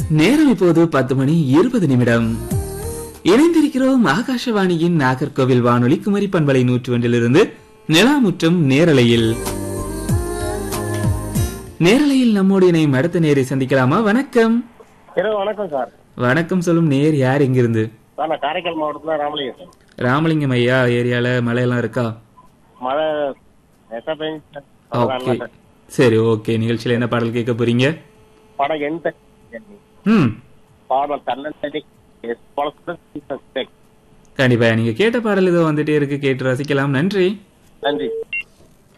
நேரம் இப்போது பத்து மணி இருபது நிமிடம் இணைந்திருக்கிறோம் ஆகாஷவாணியின் நாகர்கோவில் வானொலி குமரி பண்பலை நூற்று ஒன்றிலிருந்து நிலாமுற்றம் நேரலையில் நேரலையில் நம்மோடு இணையும் அடுத்த நேரை சந்திக்கலாமா வணக்கம் இரவு வணக்கம் சார் வணக்கம் சொல்லும் நேர் யார் எங்கிருந்து சார் நான் காரைக்கால் மாவட்டத்துல ராமலிங்கம் சார் ராமலிங்கம் ஐயா ஏரியால மழையெல்லாம் இருக்கா மழை நெசா பெஞ்சு சார். ஓகே பரவாயில்ல சார். சரி ஓகே நிகழ்ச்சியில என்ன பாடல் கேட்க போறீங்க படம் என் தண்ணி. ம் பாடம் தன்னந்தனி எஸ் பழசுடன் கண்டிப்பா நீங்க கேட்ட பாடல் இதோ வந்துட்டே இருக்கு கேட்டு ரசிக்கலாம் நன்றி நன்றி